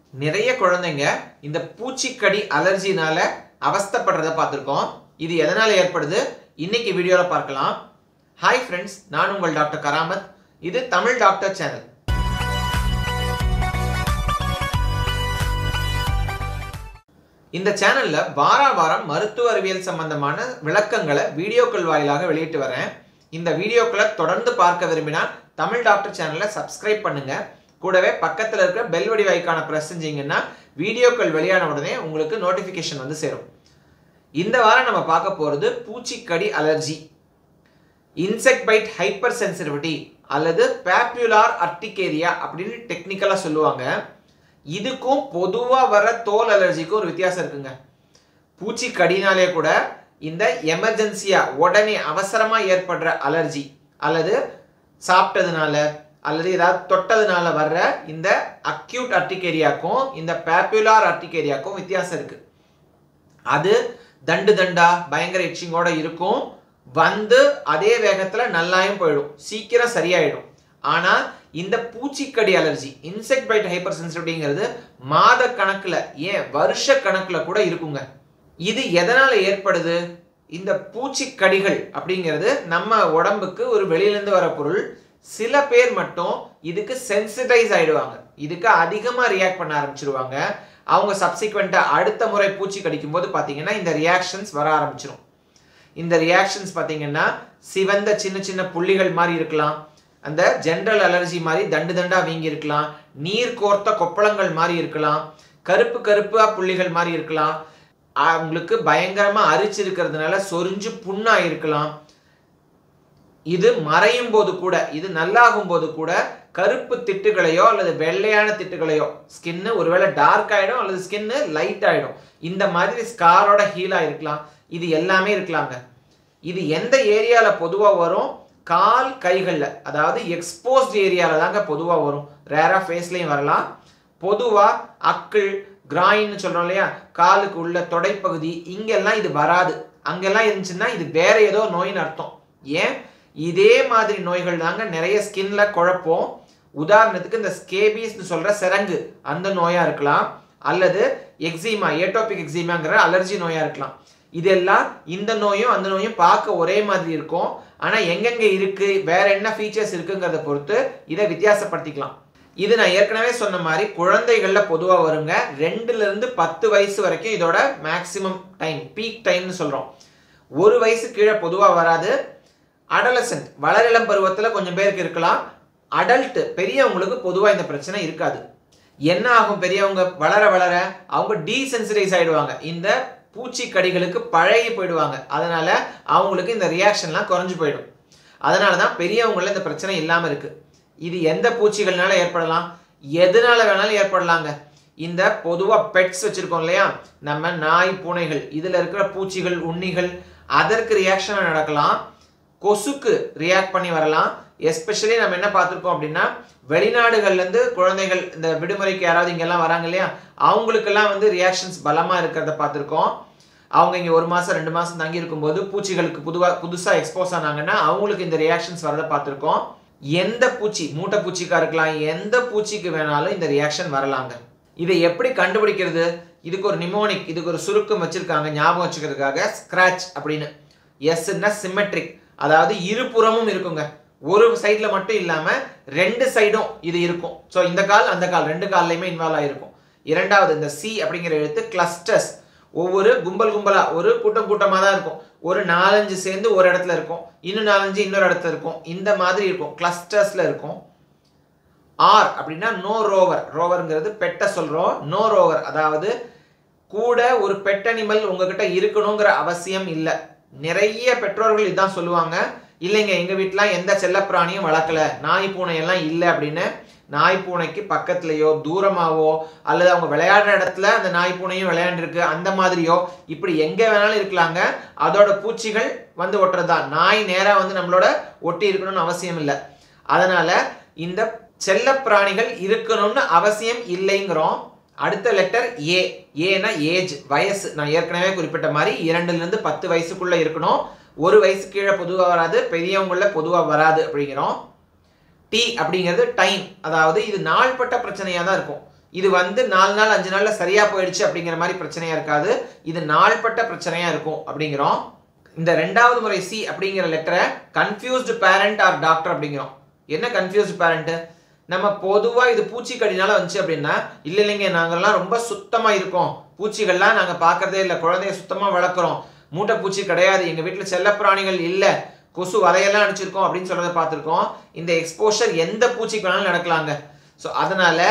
நிறைய குழந்தைங்க இந்த பூச்சிக்கடி அலர்ஜினால அவஸ்தைப்படுறத பார்த்துருக்கோம் இது எதனால ஏற்படுது இன்னைக்கு வீடியோல பார்க்கலாம் ஹாய் ஃப்ரெண்ட்ஸ் நான் உங்கள் டாக்டர் கராமத் இது தமிழ் டாக்டர் சேனல் இந்த சேனல்ல வார வாரம் மருத்துவ அறிவியல் சம்பந்தமான விளக்கங்களை வீடியோக்கள் வாயிலாக வெளியிட்டு வரேன் இந்த வீடியோக்களை தொடர்ந்து பார்க்க விரும்பினா தமிழ் டாக்டர் சேனலை சப்ஸ்கிரைப் பண்ணுங்க கூடவே பக்கத்தில் இருக்கிற பெல் வடிவ ஐக்கான ப்ரெஸ் செஞ்சீங்கன்னா வீடியோக்கள் வெளியான உடனே உங்களுக்கு நோட்டிஃபிகேஷன் வந்து சேரும் இந்த வாரம் நம்ம பார்க்க போகிறது பூச்சிக்கடி allergy insect bite hypersensitivity அல்லது பேப்யுலார் அர்டிகேரியா அப்படின்னு டெக்னிக்கலாக சொல்லுவாங்க இதுக்கும் பொதுவாக வர தோல் அலர்ஜிக்கும் ஒரு வித்தியாசம் இருக்குங்க பூச்சி கடினாலே கூட இந்த எமர்ஜென்சியா உடனே அவசரமாக ஏற்படுற அலர்ஜி அல்லது சாப்பிட்டதுனால அல்லது ஏதாவது தொட்டதுனால வர்ற இந்த அக்யூட் அர்டிகேரியாக்கும் இந்த பேப்யுலார் அர்டிகேரியாக்கும் வித்தியாசம் இருக்கு அது தண்டு தண்டா பயங்கர இச்சிங்கோட இருக்கும் வந்து அதே வேகத்துல நல்லாயும் போயிடும் சீக்கிரம் சரியாயிடும் ஆனா இந்த பூச்சிக்கடி அலர்ஜி இன்செக்ட் பைட் ஹைப்பர் சென்சிட்டிவிட்டிங்கிறது மாத கணக்குல ஏன் வருஷ கணக்குல கூட இருக்குங்க இது எதனால ஏற்படுது இந்த பூச்சிக்கடிகள் அப்படிங்கிறது நம்ம உடம்புக்கு ஒரு வெளியிலேருந்து வர பொருள் சில பேர் மட்டும் இதுக்கு சென்சிடைஸ் ஆயிடுவாங்க இதுக்கு அதிகமா ரியாக்ட் பண்ண ஆரம்பிச்சிருவாங்க அவங்க சப்சிக்வெண்டா அடுத்த முறை பூச்சி கடிக்கும் போது பார்த்தீங்கன்னா இந்த ரியாக்ஷன்ஸ் வர ஆரம்பிச்சிடும் இந்த ரியாக்ஷன்ஸ் பார்த்தீங்கன்னா சிவந்த சின்ன சின்ன புள்ளிகள் மாதிரி இருக்கலாம் அந்த ஜென்ரல் அலர்ஜி மாதிரி தண்டு தண்டா வீங்கி இருக்கலாம் நீர் கோர்த்த கொப்பளங்கள் மாதிரி இருக்கலாம் கருப்பு கருப்பா புள்ளிகள் மாதிரி இருக்கலாம் அவங்களுக்கு பயங்கரமா அரிச்சு இருக்கிறதுனால சொரிஞ்சு புண்ணா இருக்கலாம் இது மறையும் போது கூட இது நல்லாகும் போது கூட கருப்பு திட்டுகளையோ அல்லது வெள்ளையான திட்டுகளையோ ஸ்கின்னு ஒருவேளை டார்க் ஆயிடும் அல்லது ஸ்கின்னு லைட் ஆயிடும் இந்த மாதிரி ஸ்காரோட ஹீலா இருக்கலாம் இது எல்லாமே இருக்கலாங்க இது எந்த ஏரியால பொதுவா வரும் கால் கைகள்ல அதாவது எக்ஸ்போஸ்ட் ஏரியால தாங்க பொதுவா வரும் ரேரா ஃபேஸ்லயும் வரலாம் பொதுவா அக்கிள் கிராயின்னு சொல்றோம் இல்லையா காலுக்கு உள்ள தொடைப்பகுதி இங்கெல்லாம் இது வராது அங்கெல்லாம் இருந்துச்சுன்னா இது வேற ஏதோ நோயின்னு அர்த்தம் ஏன் இதே மாதிரி நோய்கள் தாங்க நிறைய ஸ்கின்ல குழப்பம் உதாரணத்துக்கு இந்த ஸ்கேபிஸ்னு சொல்ற சிரங்கு அந்த நோயா இருக்கலாம் அல்லது எக்ஸிமா ஏட்டோபிக் எக்ஸிமாங்கிற அலர்ஜி நோயா இருக்கலாம் இதெல்லாம் இந்த நோயும் அந்த நோயும் பார்க்க ஒரே மாதிரி இருக்கும் ஆனா எங்கெங்க இருக்கு வேற என்ன ஃபீச்சர்ஸ் இருக்குங்கிறத பொறுத்து இதை வித்தியாசப்படுத்திக்கலாம் இது நான் ஏற்கனவே சொன்ன மாதிரி குழந்தைகள்ல பொதுவா வருங்க ரெண்டுல இருந்து பத்து வயசு வரைக்கும் இதோட மேக்சிமம் டைம் பீக் டைம்னு சொல்றோம் ஒரு வயசு கீழே பொதுவா வராது அடலசன்ட் வளரிளம் பருவத்தில் கொஞ்சம் பேருக்கு இருக்கலாம் அடல்ட் பெரியவங்களுக்கு பொதுவாக இந்த பிரச்சனை இருக்காது என்ன ஆகும் பெரியவங்க வளர வளர அவங்க டீசென்சிடைஸ் ஆயிடுவாங்க இந்த பூச்சிக்கடிகளுக்கு பழகி போயிடுவாங்க அதனால அவங்களுக்கு இந்த ரியாக்ஷன்லாம் குறைஞ்சு போயிடும் அதனால தான் பெரியவங்கள இந்த பிரச்சனை இல்லாமல் இருக்கு இது எந்த பூச்சிகள்னால ஏற்படலாம் எதனால வேணாலும் ஏற்படலாங்க இந்த பொதுவாக பெட்ஸ் வச்சிருக்கோம் இல்லையா நம்ம நாய் பூனைகள் இதில் இருக்கிற பூச்சிகள் உண்ணிகள் அதற்கு ரியாக்ஷன் நடக்கலாம் கொசுக்கு ரியாக்ட் பண்ணி வரலாம் எஸ்பெஷலி நம்ம என்ன பார்த்துருக்கோம் அப்படின்னா வெளிநாடுகள்லேருந்து குழந்தைகள் இந்த விடுமுறைக்கு யாராவது இங்கெல்லாம் வராங்க இல்லையா அவங்களுக்கெல்லாம் வந்து ரியாக்ஷன்ஸ் பலமாக இருக்கிறத பார்த்துருக்கோம் அவங்க இங்கே ஒரு மாதம் ரெண்டு மாதம் தங்கி இருக்கும்போது பூச்சிகளுக்கு புதுவாக புதுசாக எக்ஸ்போஸ் ஆனாங்கன்னா அவங்களுக்கு இந்த ரியாக்ஷன்ஸ் வரதை பார்த்துருக்கோம் எந்த பூச்சி மூட்டை பூச்சிக்கா இருக்கலாம் எந்த பூச்சிக்கு வேணாலும் இந்த ரியாக்ஷன் வரலாங்க இதை எப்படி கண்டுபிடிக்கிறது இதுக்கு ஒரு நிமோனிக் இதுக்கு ஒரு சுருக்கம் வச்சிருக்காங்க ஞாபகம் வச்சுக்கிறதுக்காக ஸ்கிராச் அப்படின்னு எஸ்ன்னா சிமெட்ரிக் அதாவது இருபுறமும் இருக்குங்க ஒரு சைட்ல மட்டும் இல்லாம ரெண்டு சைடும் இது இருக்கும் ஸோ இந்த கால் அந்த கால் ரெண்டு கால்லையுமே இன்வால்வ் ஆயிருக்கும் இரண்டாவது இந்த சி அப்படிங்கிற எழுத்து கிளஸ்டர்ஸ் ஒவ்வொரு கும்பல் கும்பலா ஒரு கூட்டம் கூட்டமாக தான் இருக்கும் ஒரு நாலஞ்சு சேர்ந்து ஒரு இடத்துல இருக்கும் இன்னும் நாலஞ்சு இன்னொரு இடத்துல இருக்கும் இந்த மாதிரி இருக்கும் கிளஸ்டர்ஸ்ல இருக்கும் ஆர் அப்படின்னா நோ ரோவர் ரோவருங்கிறது பெட்டை சொல்றோம் நோ ரோவர் அதாவது கூட ஒரு பெட் அனிமல் உங்ககிட்ட இருக்கணுங்கிற அவசியம் இல்லை நிறைய பெற்றோர்கள் இதான் சொல்லுவாங்க இல்லைங்க எங்க வீட்டிலாம் எந்த செல்லப்பிராணியும் வளர்க்கல நாய் பூனை எல்லாம் இல்லை அப்படின்னு நாய் பூனைக்கு பக்கத்துலயோ தூரமாவோ அல்லது அவங்க விளையாடுற இடத்துல அந்த நாய் பூனையும் விளையாண்டுருக்கு அந்த மாதிரியோ இப்படி எங்க வேணாலும் இருக்கலாங்க அதோட பூச்சிகள் வந்து ஒட்டுறதுதான் நாய் நேரா வந்து நம்மளோட ஒட்டி இருக்கணும்னு அவசியம் இல்லை அதனால இந்த செல்ல பிராணிகள் இருக்கணும்னு அவசியம் இல்லைங்கிறோம் அடுத்த லெட்டர் ஏ ஏனா ஏஜ் வயசு நான் ஏற்கனவே குறிப்பிட்ட மாதிரி இரண்டுல இருந்து பத்து வயசுக்குள்ள இருக்கணும் ஒரு வயசு கீழே பொதுவாக வராது பெரியவங்கள பொதுவாக வராது அப்படிங்கிறோம் டி அப்படிங்கிறது டைம் அதாவது இது நாள்பட்ட பிரச்சனையாக தான் இருக்கும் இது வந்து நாலு நாள் அஞ்சு நாள்ல சரியா போயிடுச்சு அப்படிங்கிற மாதிரி பிரச்சனையா இருக்காது இது நாள்பட்ட பிரச்சனையா இருக்கும் அப்படிங்கிறோம் இந்த ரெண்டாவது முறை சி அப்படிங்கிற லெட்டரை கன்ஃபியூஸ்டு பேரண்ட் ஆர் டாக்டர் அப்படிங்கிறோம் என்ன கன்ஃபியூஸ்டு பேரண்ட் நம்ம பொதுவா இது பூச்சிக்கடினால வந்துச்சு அப்படின்னா இல்ல இல்லைங்க நாங்கெல்லாம் ரொம்ப சுத்தமா இருக்கோம் பூச்சிகள்லாம் நாங்க பார்க்கறதே இல்லை குழந்தைய சுத்தமா வளர்க்குறோம் மூட்டை பூச்சி கிடையாது எங்க வீட்டுல செல்லப்பிராணிகள் இல்ல கொசு வலையெல்லாம் அடிச்சிருக்கோம் அப்படின்னு சொல்றதை பார்த்துருக்கோம் இந்த எக்ஸ்போஷர் எந்த பூச்சிக்கு வேணாலும் நடக்கலாங்க ஸோ அதனால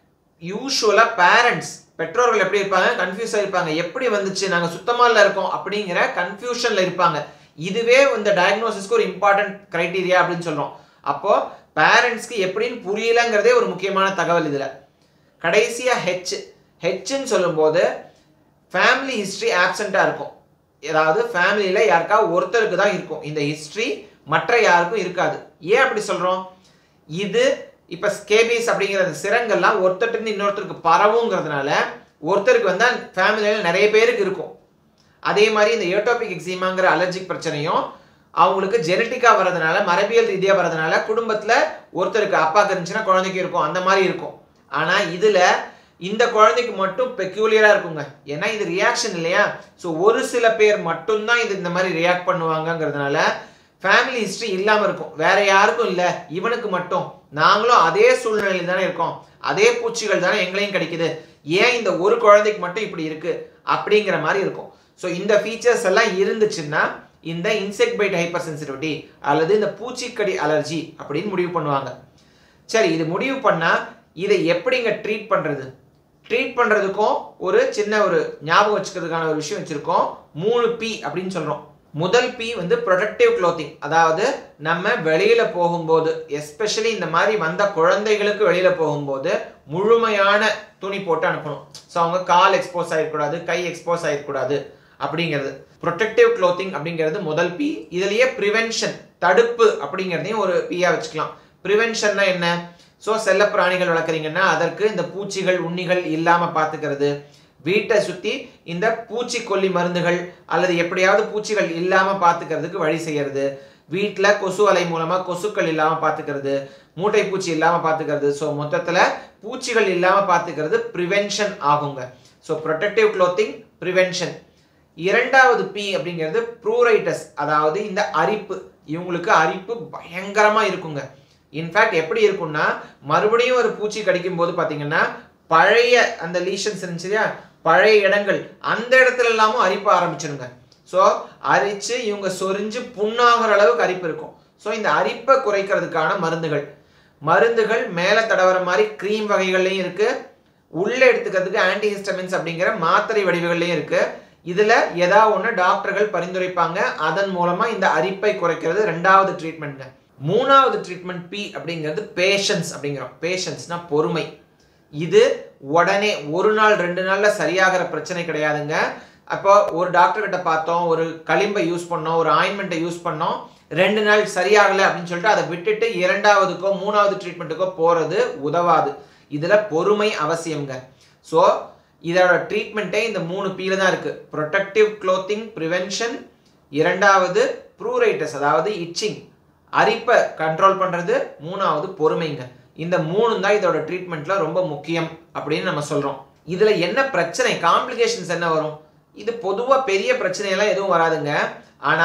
யூஸ்வலா பேரண்ட்ஸ் பெற்றோர்கள் எப்படி இருப்பாங்க கன்ஃபியூஸ் இருப்பாங்க எப்படி வந்துச்சு நாங்க சுத்தமா இல்ல இருக்கோம் அப்படிங்கிற கன்ஃபியூஷன்ல இருப்பாங்க இதுவே இந்த டயக்னோசிஸ்க்கு ஒரு இம்பார்ட்டன்ட் கிரைட்டீரியா அப்படின்னு சொல்றோம் அப்போ பேரண்ட்ஸ்க்கு எப்படின்னு புரியலங்கிறதே ஒரு முக்கியமான தகவல் இதுல கடைசியா ஹெச் ஹெச்ன்னு சொல்லும்போது ஃபேமிலி ஹிஸ்ட்ரி ஆப்சண்ட்டாக இருக்கும் ஏதாவது ஃபேமிலியில் யாருக்கா ஒருத்தருக்கு தான் இருக்கும் இந்த ஹிஸ்ட்ரி மற்ற யாருக்கும் இருக்காது ஏன் அப்படி சொல்கிறோம் இது இப்போ ஸ்கேபிஸ் அப்படிங்கிற அந்த சிரங்கெல்லாம் ஒருத்தர்கிட்ட இன்னொருத்தருக்கு பரவுங்கிறதுனால ஒருத்தருக்கு வந்தால் ஃபேமிலியில் நிறைய பேருக்கு இருக்கும் அதே மாதிரி இந்த ஏட்டோபிக் எக்ஸிமாங்கிற அலர்ஜிக் பிரச்சனையும் அவங்களுக்கு ஜெனட்டிக்காக வர்றதுனால மரபியல் ரீதியாக வர்றதுனால குடும்பத்தில் ஒருத்தருக்கு அப்பாக்கு இருந்துச்சுன்னா குழந்தைக்கு இருக்கும் அந்த மாதிரி இருக்கும் ஆனால் இதில் இந்த குழந்தைக்கு மட்டும் பெக்யூலியராக இருக்குங்க ஏன்னா இது ரியாக்ஷன் இல்லையா ஸோ ஒரு சில பேர் மட்டும்தான் இது இந்த மாதிரி ரியாக்ட் பண்ணுவாங்கங்கிறதுனால ஃபேமிலி ஹிஸ்ட்ரி இல்லாமல் இருக்கும் வேற யாருக்கும் இல்லை இவனுக்கு மட்டும் நாங்களும் அதே சூழ்நிலையில் தானே இருக்கோம் அதே பூச்சிகள் தானே எங்களையும் கிடைக்குது ஏன் இந்த ஒரு குழந்தைக்கு மட்டும் இப்படி இருக்கு அப்படிங்கிற மாதிரி இருக்கும் ஸோ இந்த ஃபீச்சர்ஸ் எல்லாம் இருந்துச்சுன்னா இந்த இன்செக்ட் பைட் ஹைப்பர் சென்சிட்டிவிட்டி அல்லது இந்த பூச்சிக்கடி அலர்ஜி அப்படின்னு முடிவு பண்ணுவாங்க சரி இது முடிவு பண்ணா இதை எப்படிங்க ட்ரீட் பண்றது ட்ரீட் பண்றதுக்கும் ஒரு சின்ன ஒரு ஞாபகம் வச்சுக்கிறதுக்கான ஒரு விஷயம் வச்சிருக்கோம் மூணு பி அப்படின்னு சொல்றோம் முதல் பி வந்து ப்ரொடக்டிவ் க்ளோத்திங் அதாவது நம்ம வெளியில போகும்போது எஸ்பெஷலி இந்த மாதிரி வந்த குழந்தைகளுக்கு வெளியில போகும்போது முழுமையான துணி போட்டு அனுப்பணும் ஸோ அவங்க கால் எக்ஸ்போஸ் ஆகிடக்கூடாது கை எக்ஸ்போஸ் ஆகிடக்கூடாது அப்படிங்கிறது ப்ரொடெக்டிவ் க்ளோத்திங் அப்படிங்கிறது முதல் பி இதுலயே ப்ரிவென்ஷன் தடுப்பு அப்படிங்கிறதையும் ஒரு பியா வச்சுக்கலாம் ப்ரிவென்ஷன்னா என்ன ஸோ செல்ல பிராணிகள் வளர்க்குறீங்கன்னா அதற்கு இந்த பூச்சிகள் உண்ணிகள் இல்லாமல் பார்த்துக்கிறது வீட்டை சுற்றி இந்த பூச்சிக்கொல்லி மருந்துகள் அல்லது எப்படியாவது பூச்சிகள் இல்லாமல் பார்த்துக்கிறதுக்கு வழி செய்யறது வீட்டில் கொசு அலை மூலமாக கொசுக்கள் இல்லாமல் பார்த்துக்கிறது மூட்டை பூச்சி இல்லாமல் பார்த்துக்கிறது ஸோ மொத்தத்தில் பூச்சிகள் இல்லாமல் பார்த்துக்கிறது ப்ரிவென்ஷன் ஆகுங்க ஸோ ப்ரொடெக்டிவ் க்ளோத்திங் ப்ரிவென்ஷன் இரண்டாவது பி அப்படிங்கிறது ப்ரூரைட்டஸ் அதாவது இந்த அரிப்பு இவங்களுக்கு அரிப்பு பயங்கரமாக இருக்குங்க இன்ஃபேக்ட் எப்படி இருக்கும்னா மறுபடியும் ஒரு பூச்சி கடிக்கும் போது பார்த்தீங்கன்னா பழைய அந்த லீஷன்ஸ் இருந்துச்சு இல்லையா பழைய இடங்கள் அந்த இடத்துல எல்லாமும் அரிப்ப ஆரம்பிச்சிருங்க ஸோ அரிச்சு இவங்க சொரிஞ்சு புண்ணாகிற அளவுக்கு அரிப்பு இருக்கும் ஸோ இந்த அரிப்பை குறைக்கிறதுக்கான மருந்துகள் மருந்துகள் மேலே தடவர மாதிரி க்ரீம் வகைகள்லையும் இருக்கு உள்ள எடுத்துக்கிறதுக்கு ஆன்டிஹிஸ்டமின்ஸ் அப்படிங்கிற மாத்திரை வடிவுகள்லையும் இருக்கு இதுல ஏதா ஒன்று டாக்டர்கள் பரிந்துரைப்பாங்க அதன் மூலமா இந்த அரிப்பை குறைக்கிறது ரெண்டாவது ட்ரீட்மெண்ட்ங்க மூணாவது ட்ரீட்மெண்ட் பி அப்படிங்கிறது பேஷன்ஸ் அப்படிங்கிறோம் பேஷன்ஸ்னா பொறுமை இது உடனே ஒரு நாள் ரெண்டு நாள்ல சரியாகிற பிரச்சனை கிடையாதுங்க அப்போ ஒரு டாக்டர் கிட்ட பார்த்தோம் ஒரு களிம்பை யூஸ் பண்ணோம் ஒரு ஆயின்மெண்ட்டை யூஸ் பண்ணோம் ரெண்டு நாள் சரியாகலை அப்படின்னு சொல்லிட்டு அதை விட்டுட்டு இரண்டாவதுக்கோ மூணாவது ட்ரீட்மெண்ட்டுக்கோ போறது உதவாது இதுல பொறுமை அவசியம்ங்க ஸோ இதோட ட்ரீட்மெண்ட்டே இந்த மூணு பீல தான் இருக்கு ப்ரொடெக்டிவ் க்ளோத்திங் ப்ரிவென்ஷன் இரண்டாவது ப்ரூரைட்டஸ் அதாவது இச்சிங் அரிப்பை கண்ட்ரோல் பண்றது மூணாவது பொறுமைங்க இந்த மூணு தான் இதோட ட்ரீட்மெண்ட்ல ரொம்ப முக்கியம் அப்படின்னு நம்ம சொல்றோம் இதுல என்ன பிரச்சனை காம்ப்ளிகேஷன்ஸ் என்ன வரும் இது பொதுவா பெரிய பிரச்சனையெல்லாம் எதுவும் வராதுங்க ஆனா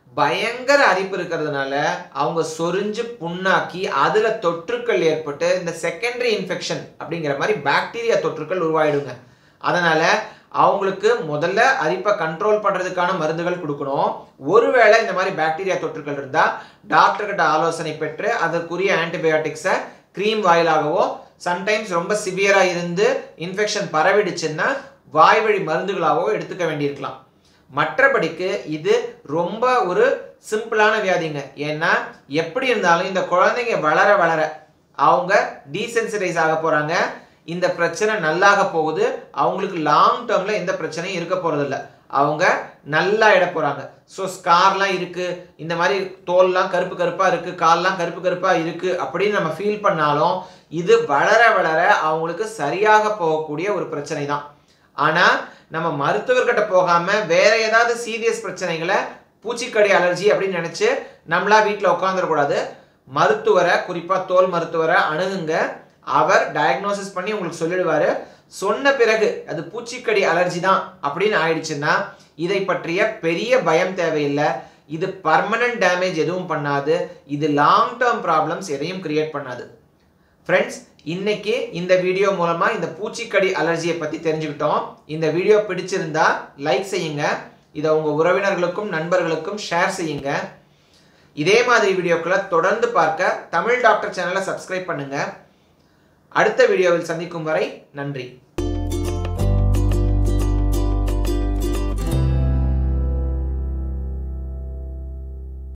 பயங்கர அரிப்பு இருக்கிறதுனால அவங்க சொரிஞ்சு புண்ணாக்கி அதுல தொற்றுக்கள் ஏற்பட்டு இந்த செகண்டரி இன்ஃபெக்ஷன் அப்படிங்கிற மாதிரி பாக்டீரியா தொற்றுக்கள் உருவாயிடுங்க அதனால அவங்களுக்கு முதல்ல அரிப்பை கண்ட்ரோல் பண்றதுக்கான மருந்துகள் கொடுக்கணும் ஒருவேளை இந்த மாதிரி பாக்டீரியா தொற்றுக்கள் இருந்தா டாக்டர் கிட்ட ஆலோசனை பெற்று அதற்குரிய ஆன்டிபயோட்டிக்ஸை க்ரீம் வாயிலாகவோ சம்டைம்ஸ் ரொம்ப சிவியரா இருந்து இன்ஃபெக்ஷன் பரவிடுச்சுன்னா வாய்வழி மருந்துகளாகவோ எடுத்துக்க வேண்டியிருக்கலாம் மற்றபடிக்கு இது ரொம்ப ஒரு சிம்பிளான வியாதிங்க ஏன்னா எப்படி இருந்தாலும் இந்த குழந்தைங்க வளர வளர அவங்க டீசென்சிடைஸ் ஆக போறாங்க இந்த பிரச்சனை நல்லாக போகுது அவங்களுக்கு லாங் டேர்ம்ல எந்த பிரச்சனையும் இருக்க போறதில்ல அவங்க நல்லா இட போறாங்க ஸோ ஸ்கார்லாம் இருக்கு இந்த மாதிரி தோல்லாம் கருப்பு கருப்பா இருக்கு கால்லாம் கருப்பு கருப்பா இருக்கு அப்படின்னு நம்ம ஃபீல் பண்ணாலும் இது வளர வளர அவங்களுக்கு சரியாக போகக்கூடிய ஒரு பிரச்சனை தான் ஆனா நம்ம மருத்துவர்கிட்ட போகாம வேற ஏதாவது சீரியஸ் பிரச்சனைகளை பூச்சிக்கடி அலர்ஜி அப்படின்னு நினைச்சு நம்மளா வீட்டில் உட்காந்துடக்கூடாது மருத்துவரை குறிப்பா தோல் மருத்துவரை அணுகுங்க அவர் டயக்னோசிஸ் பண்ணி உங்களுக்கு சொல்லிடுவாரு சொன்ன பிறகு அது பூச்சிக்கடி அலர்ஜி தான் அப்படின்னு ஆயிடுச்சுன்னா இதை பற்றிய பெரிய பயம் தேவையில்லை இது பர்மனன்ட் டேமேஜ் எதுவும் பண்ணாது இது லாங் டேர்ம் ப்ராப்ளம்ஸ் எதையும் கிரியேட் பண்ணாது ஃப்ரெண்ட்ஸ் இன்னைக்கு இந்த வீடியோ மூலமா இந்த பூச்சிக்கடி அலர்ஜியை பத்தி தெரிஞ்சுக்கிட்டோம் இந்த வீடியோ பிடிச்சிருந்தா லைக் செய்யுங்க இதை உங்க உறவினர்களுக்கும் நண்பர்களுக்கும் ஷேர் செய்யுங்க இதே மாதிரி வீடியோக்களை தொடர்ந்து பார்க்க தமிழ் டாக்டர் சேனலை சப்ஸ்கிரைப் பண்ணுங்க அடுத்த வீடியோவில் சந்திக்கும் வரை நன்றி